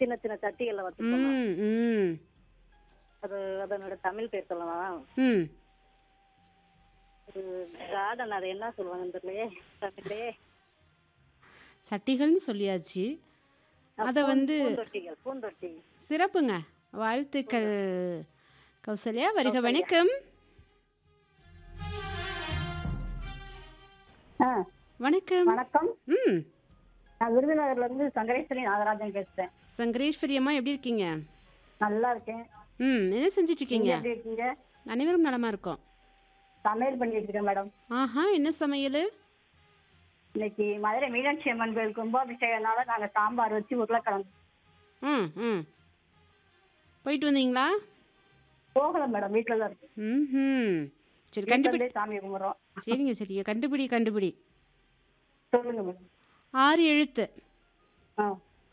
சின்ன சின்ன சட்டிகள்ல வச்சுக்கோங்க ம் ம் அது அதனோட தமிழ் பேர் சொல்லலாம் ம் ஒரு கார்டன் அது என்ன சொல்லுவாங்க தெரியலையே தமிழ்லே சட்டிகள்னு சொல்லியாச்சு அதை வந்து பூந்தொட்டிகள் பூந்தொட்டி சிறப்புங்க வாழ்த்துக்கள் கௌசல்யா வருக வணக்கம் ஆ, வணக்கம் வணக்கம் ம் நான் விருதுநகர்ல இருந்து சங்கரேஸ்வரி நாகராஜன் பேசுறேன் சங்கரேஸ்வரி அம்மா எப்படி இருக்கீங்க நல்லா இருக்கேன் ம் என்ன செஞ்சுட்டு இருக்கீங்க நீங்க எப்படி இருக்கீங்க அனைவரும் நலமா இருக்கோம் சமையல் பண்ணிட்டு இருக்கேன் மேடம் ஆஹா என்ன சமையல் இன்னைக்கு மதுரை மீனாட்சி அம்மன் கோயில் கும்பாபிஷேகனால நாங்க சாம்பார் வச்சு உருளைக்கிழங்கு ம் ம் போயிட்டு வந்தீங்களா போகல மேடம் வீட்டுல தான் இருக்கு ம் சரி கண்டுபிடி வீட்டுல சாமி கும்பிடுறோம் சரிங்க சரிங்க கண்டுபிடி கண்டுபிடி சொல்லுங்க மேடம் ஆறு எழுத்து ஆ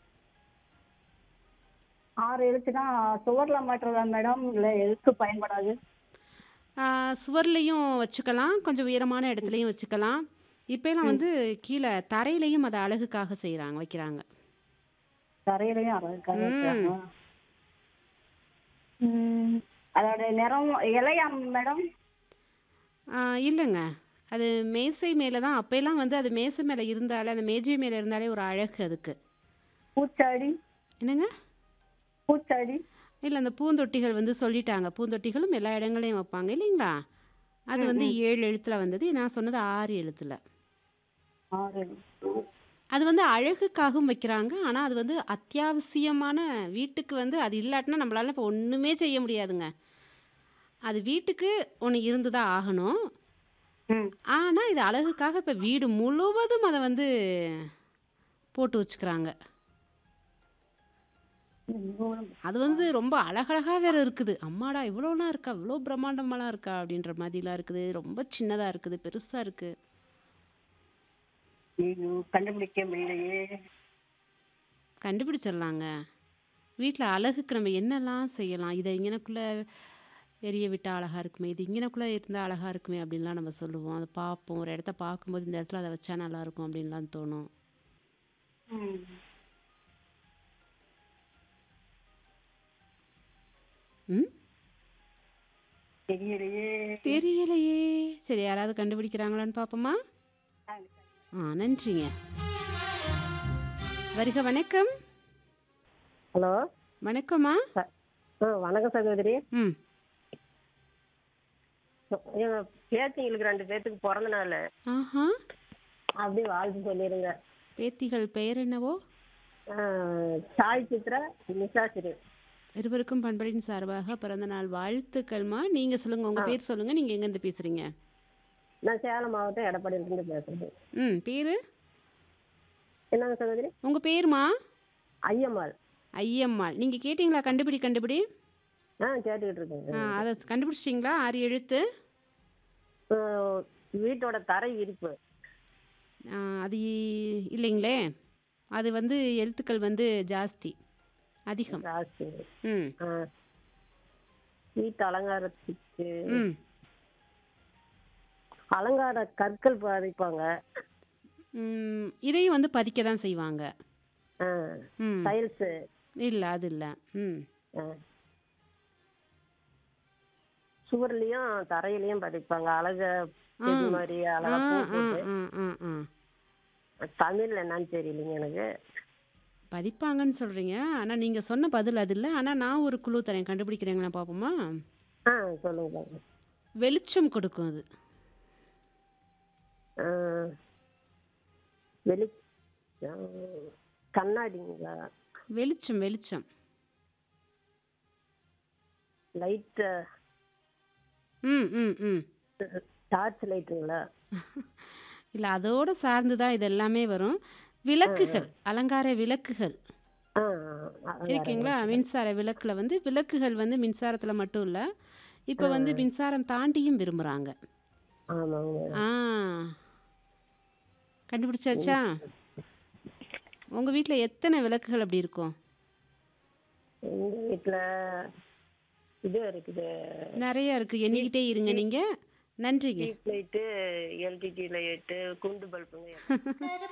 ஆறு எழுத்துனா சுவர்ல மாட்டுறதா மேடம் இல்ல எழுத்து பயன்படாது ஆ, சுவர்லையும் வச்சுக்கலாம் கொஞ்சம் உயரமான இடத்துலையும் வச்சுக்கலாம் இப்போலாம் வந்து கீழே தரையிலையும் அதை அழகுக்காக செய்கிறாங்க வைக்கிறாங்க தரையிலையும் அழகுக்காக வைக்கிறாங்க. ம், அதோட நிறம் இலையா மேடம் ஆ, இல்லைங்க அது மேசை மேலே தான் அப்போல்லாம் வந்து அது மேசை மேலே இருந்தாலே அந்த மேஜை மேலே இருந்தாலே ஒரு அழகு அதுக்கு பூச்சாடி என்னங்க பூச்சாடி இல்லை அந்த பூந்தொட்டிகள் வந்து சொல்லிட்டாங்க பூந்தொட்டிகளும் எல்லா இடங்களையும் வைப்பாங்க இல்லைங்களா அது வந்து ஏழு எழுத்தில் வந்தது நான் சொன்னது ஆறு எழுத்தில் ஆறு அது வந்து அழகுக்காகவும் வைக்கிறாங்க ஆனால் அது வந்து அத்தியாவசியமான வீட்டுக்கு வந்து அது இல்லாட்டினா நம்மளால இப்போ ஒன்றுமே செய்ய முடியாதுங்க அது வீட்டுக்கு ஒன்று இருந்து தான் ஆகணும் ம் ஆனால் இது அழகுக்காக இப்போ வீடு முழுவதும் அதை வந்து போட்டு வச்சுக்கிறாங்க அது வந்து ரொம்ப அழகழகாக வேற இருக்குது அம்மாடா இவ்வளோலாம் இருக்கா இவ்வளோ பிரம்மாண்டமாலாம் இருக்கா அப்படின்ற மாதிரிலாம் இருக்குது ரொம்ப சின்னதாக இருக்குது பெருசாக இருக்குது ஐயோ, கண்டுபிடிக்க முடியலையே கண்டுபிடிச்சிடலாங்க வீட்டில் அழகுக்கு நம்ம என்னெல்லாம் செய்யலாம் இதை இங்கனக்குள்ளே எரிய விட்டால் அழகாக இருக்குமே இது இங்கனக்குள்ளே இருந்தால் அழகாக இருக்குமே அப்படின்லாம் நம்ம சொல்லுவோம் அதை பார்ப்போம் ஒரு இடத்த பார்க்கும்போது இந்த இடத்துல அதை வச்சா நல்லா இருக்கும் அப்படின்லாம் தோணும் ம். ம் தெரியலையே தெரியலையே சரி யாராவது கண்டுபிடிக்கிறாங்களான்னு பார்ப்போமா ஆ நன்றிங்க வருக வணக்கம் ஹலோ வணக்கம்மா ஆ வணக்கம் சகோதரி ம் எங்க பேத்திங்களுக்கு ரெண்டு பேத்துக்கு பிறந்த நாள் ஆஹா அப்படியே வாழ்த்து சொல்லிடுங்க பேத்திகள் பெயர் என்னவோ ஆ, சாய் சித்ரா நிஷாசிரி இருவருக்கும் பண்படின் சார்பாக பிறந்த நாள் வாழ்த்துக்கள்மா நீங்கள் சொல்லுங்கள் உங்கள் பேர் சொல்லுங்கள் நீங்கள் எங்கேருந்து பேசுகிறீங்க நான் சேலம் மாவட்டம் எடப்பாடியிலிருந்து பேசுறேன் ம் பேர் என்னங்க சகோதரி உங்கள் பேருமா ஐயம்மாள் ஐயம்மாள் நீங்கள் கேட்டிங்களா கண்டுபிடி கண்டுபிடி ஆ கேட்டுக்கிட்டு இருக்கேங்க ஆ அதை கண்டுபிடிச்சிட்டிங்களா ஆறு எழுத்து ஆ, வீட்டோட தரை இருப்பு ஆ, அது இ- இல்லைங்களே அது வந்து எழுத்துக்கள் வந்து ஜாஸ்தி அதிகம் ஜாஸ்தி ம் ஆ. வீட்டு அலங்காரத்துக்கு ம் அலங்கார கற்கள் பதிப்பாங்க ம், இதையும் வந்து பதிக்க தான் செய்வாங்க ம் டைல்ஸ் இல்லை அது இல்லை ம் சுவர்லயும் தரையிலயும் பதிப்பாங்க அழக செடி மாதிரி ஆ அழகா பூ ஆ போட்டு ஆ ஆ ஆ தமிழ்ல என்னன்னு தெரியலைங்க எனக்கு பதிப்பாங்கன்னு சொல்கிறீங்க ஆனால் நீங்கள் சொன்ன பதில் அது இல்லை ஆனால் நான் ஒரு குழு தரேன் கண்டுபிடிக்கிறீங்களா பார்ப்போமா ஆ சொல்லுங்க பாருங்க. வெளிச்சம் கொடுக்கும் அது ஆ, வெளி ஆ, கண்ணாடிங்களா வெளிச்சம் வெளிச்சம் லைட் ம் ம் ம் டார்ச் லைட்டுங்களா இல்லை அதோட சார்ந்து தான் இது எல்லாமே வரும் விளக்குகள் அலங்கார விளக்குகள் ஆ அலங்கார இருக்கீங்களா மின்சார விளக்குல வந்து விளக்குகள் வந்து மின்சாரத்தில் மட்டும் இல்லை இப்போ வந்து மின்சாரம் தாண்டியும் விரும்புகிறாங்க ஆமாங்க ஆ கண்டுபிடிச்சாச்சா உங்கள் வீட்டில் எத்தனை விளக்குகள் அப்படி இருக்கும் எங்க வீட்டுல இது இருக்குது நிறைய இருக்குது எண்ணிக்கிட்டே இருங்க நீங்கள் நன்றிங்க டியூப் லைட்டு எல்டிடி லைட்டு குண்டு பல்புங்க